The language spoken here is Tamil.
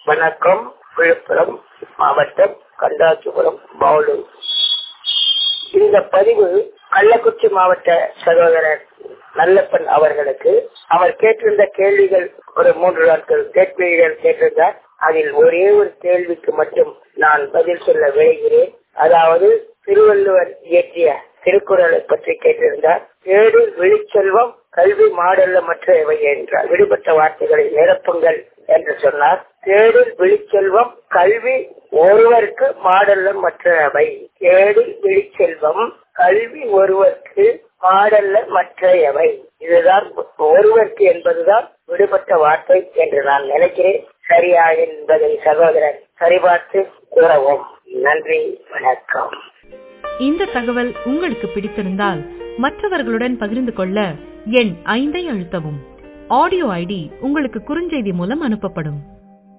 வணக்கம் விழுப்புரம் மாவட்டம் கண்டாச்சிபுரம் பாலு இந்த பதிவு கள்ளக்குறிச்சி மாவட்ட சகோதரர் நல்லப்பன் அவர்களுக்கு அவர் கேட்டிருந்த கேள்விகள் ஒரு மூன்று நாட்கள் கேள்விகள் கேட்டிருந்தார் அதில் ஒரே ஒரு கேள்விக்கு மட்டும் நான் பதில் சொல்ல விளைகிறேன் அதாவது திருவள்ளுவர் இயற்றிய திருக்குறளை பற்றி கேட்டிருந்தார் ஏடு விழிச்செல்வம் கல்வி மாடல்லமற்றவை என்றார் விடுபட்ட வார்த்தைகளை நிரப்புங்கள் என்று சொன்னார் தேடில் விழிச்செல்வம் கல்வி ஒருவருக்கு மாடல்ல மற்றவை தேடில் விழிச்செல்வம் கல்வி ஒருவருக்கு மாடல்ல மற்றையவை இதுதான் ஒருவருக்கு என்பதுதான் விடுபட்ட வார்த்தை என்று நான் நினைக்கிறேன் சரியா என்பதை சகோதரன் சரிபார்த்து கூறவும் நன்றி வணக்கம் இந்த தகவல் உங்களுக்கு பிடித்திருந்தால் மற்றவர்களுடன் பகிர்ந்து கொள்ள எண் ஐந்தை அழுத்தவும் ஆடியோ ஐடி உங்களுக்கு குறுஞ்செய்தி மூலம் அனுப்பப்படும்